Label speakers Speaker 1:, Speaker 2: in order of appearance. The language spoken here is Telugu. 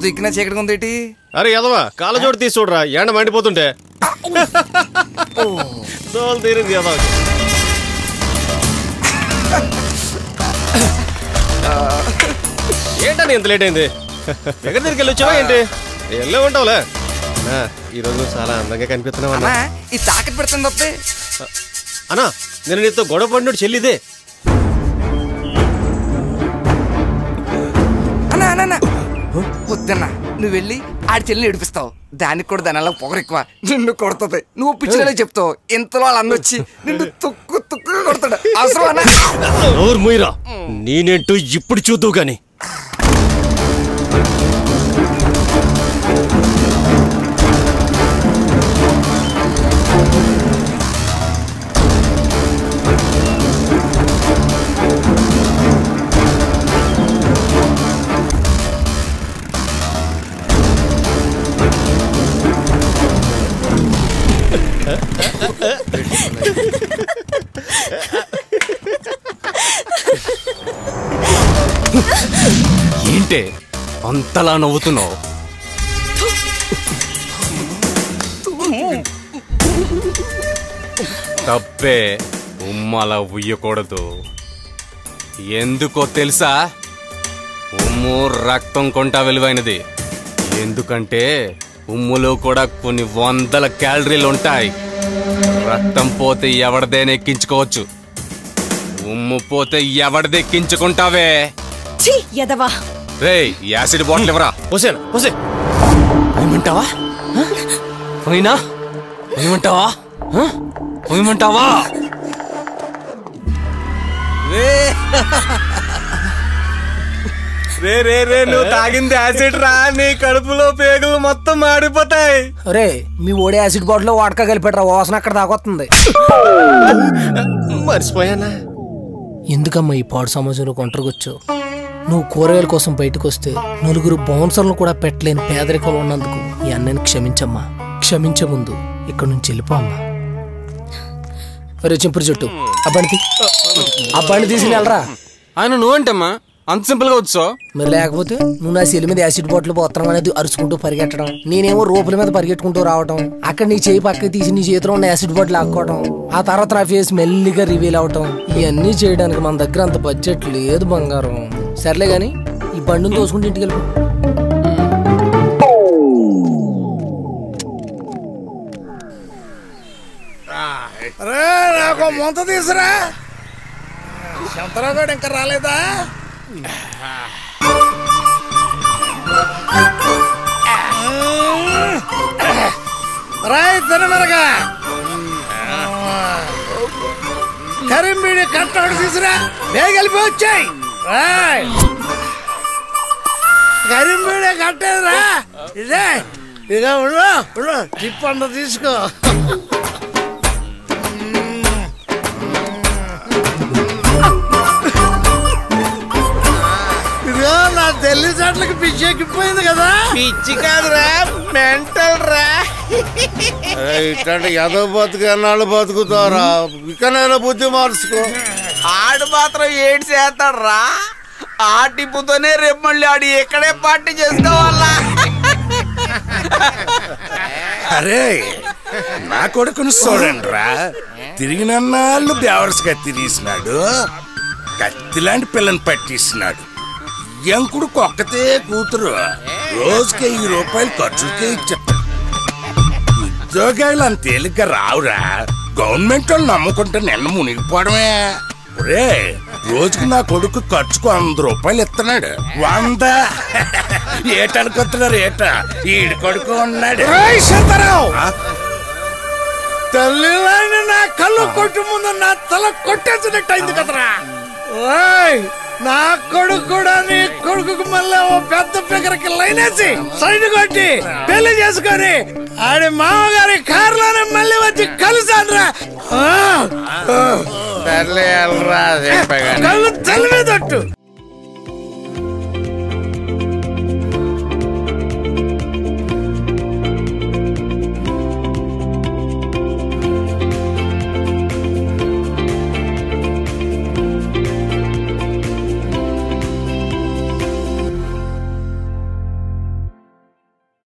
Speaker 1: దిక్కున చీకటిగా ఉంది ఏంటి
Speaker 2: అరే ఎదవా కాళ్ళ జోడు తీసి చూడరా ఎండ మండిపోతుంటే దోలు తీరింది ఎదవా ఏంటని ఇంత లేట్ అయింది ఎక్కడి దగ్గరికి వెళ్ళి వచ్చావా ఏంటి వెళ్ళే ఉంటావులే అన్నా ఈరోజు చాలా అందంగా కనిపిస్తున్నావు అన్నా
Speaker 1: అన్నా ఈ తాకట్టు పెడుతుంది తప్పే
Speaker 2: అన్నా నేను నీతో గొడవ పడినట్టు చెల్లిదే
Speaker 1: అన్నా అన్నా అన్నా వద్దన్నా నువ్వు వెళ్ళి ఆడి చెల్లిని ఏడిపిస్తావు దానికి కూడా దాని అలా పొగరు ఎక్కువ నిన్ను కొడుతుంది నువ్వు పిచ్చిలే చెప్తావు ఇంతలో వాళ్ళ అన్న వచ్చి నిన్ను తుక్కు తుక్కు కొడతాడు అవసరం అన్నా
Speaker 2: నోరు ముయిరా నేనేంటో ఇప్పుడు చూద్దావు గాని
Speaker 3: ఏంటే అంతలా నవ్వుతున్నావు తప్పే ఉమ్మలా ఉయ్యకూడదు ఎందుకో తెలుసా ఉమ్ము రక్తం కొంటా విలువైనది ఎందుకంటే ఉమ్ములో కూడా కొన్ని వందల క్యాలరీలు ఉంటాయి రక్తం పోతే ఎవరిదైనా ఎక్కించుకోవచ్చు ఉమ్ము పోతే ఎవరిది ఎక్కించుకుంటావే
Speaker 4: ఛీ ఎదవా
Speaker 3: రే యాసిడ్ బాటిల్ ఎవరా
Speaker 2: పోసేనా పోసే
Speaker 3: పోయమంటావా హ? పోయినా పోయమంటావా హ? పోయమంటావా రే రే రే నువ్వు తాగింది యాసిడ్ రా నీ కడుపులో పేగులు మొత్తం మాడిపోతాయి
Speaker 5: అరే మీ ఓడి యాసిడ్ బాటిల్ లో వాడక కలిపెట్రా వాసన అక్కడ దాకొస్తుంది
Speaker 2: మర్చిపోయానా
Speaker 5: ఎందుకమ్మా ఈ పాడు సమాజంలో ఒంటరికొచ్చావు నువ్వు కూరగాయల కోసం బయటకు వస్తే నలుగురు బౌన్సర్లు కూడా పెట్టలేని పేదరికంలో ఉన్నందుకు ఈ అన్నని క్షమించమ్మా క్షమించే ముందు ఇక్కడి నుంచి వెళ్ళిపో అమ్మా అరే చింపురు చుట్టూ ఆ బండి తీ. ఆ బండి తీసుకుని వెళ్ళరా
Speaker 3: ఆయన నువ్వేంటమ్మా అంత సింపుల్ గా వచ్చావు
Speaker 5: మరి లేకపోతే నువ్వు నా సెల్లి మీద యాసిడ్ బాటిల్ పోతడం అనేది అరుచుకుంటూ పరిగెట్టడం నేనేమో రోపుల మీద పరిగెట్టుకుంటూ రావడం అక్కడ నీ చేయి పక్కకి తీసి నీ చేతిలో ఉన్న యాసిడ్ బాటిల్ ఆక్కోవడం ఆ తర్వాత నా ఫేస్ మెల్లిగా రివీల్ అవటం ఇవన్నీ చేయడానికి మన దగ్గర అంత బడ్జెట్ లేదు బంగారం సర్లే గాని ఈ బండిని తోసుకుంటే ఇంటికి వెళ్ళిపో
Speaker 6: రే నాకు ముంత తీసురా శంతరావు ఇంకా రాలేదా రాయ్ తినమరగా కరీంబీడి కట్టోడు తీసురా వేగలిపి వచ్చాయి రాయ్ కరీంబీడి కట్టేదిరా ఇదే ఇక ఉండు ఉండు తిప్పండు తీసుకో ఇదిగో నా తెల్లి చెట్లకి పిచ్చి ఎక్కిపోయింది కదా పిచ్చి కాదురా మెంటల్ రా ఇట్లాంటి ఎదో బతుకు ఎన్నాళ్ళు బతుకుతారా ఇకనైనా బుద్ధి మార్చుకో
Speaker 7: ఆడు మాత్రం ఏడు చేస్తాడు రా ఆ టిప్పుతోనే రేపు మళ్ళీ ఆడు ఎక్కడే పార్టీ చేసుకోవాలా
Speaker 6: అరే నా కొడుకును చూడండి రా తిరిగినన్నాళ్ళు బేవర్స్గా తిరిగిసినాడు కత్తిలాంటి పిల్లని పట్టిస్తున్నాడు ఎంకుడు ఒక్కతే కూతురు రోజుకి వెయ్యి రూపాయలు ఖర్చుకే ఇచ్చా ఉద్యోగాలు అంత తేలిగ్గా రావురా గవర్నమెంట్ వాళ్ళు నమ్ముకుంటే నిన్న మునిగిపోవడమే ఒరే రోజుకి నా కొడుకు ఖర్చుకు వంద రూపాయలు ఇస్తున్నాడు వంద ఏటనుకుంటున్నారు ఏట ఈడి కొడుకు ఉన్నాడు తల్లిలాంటి నా కళ్ళు కొట్టు ముందు నా తల కొట్టేసినట్టు అయింది కదరా ఓయ్ నా కొడుకు కూడా నీ కొడుకు మళ్ళీ ఓ పెద్ద ఫిగర్కి లైనేసి సైడ్ కొట్టి పెళ్లి చేసుకొని ఆడి మామగారి కారులోనే మళ్ళీ వచ్చి కలిసాను రా కళ్ళు తల్లి మీద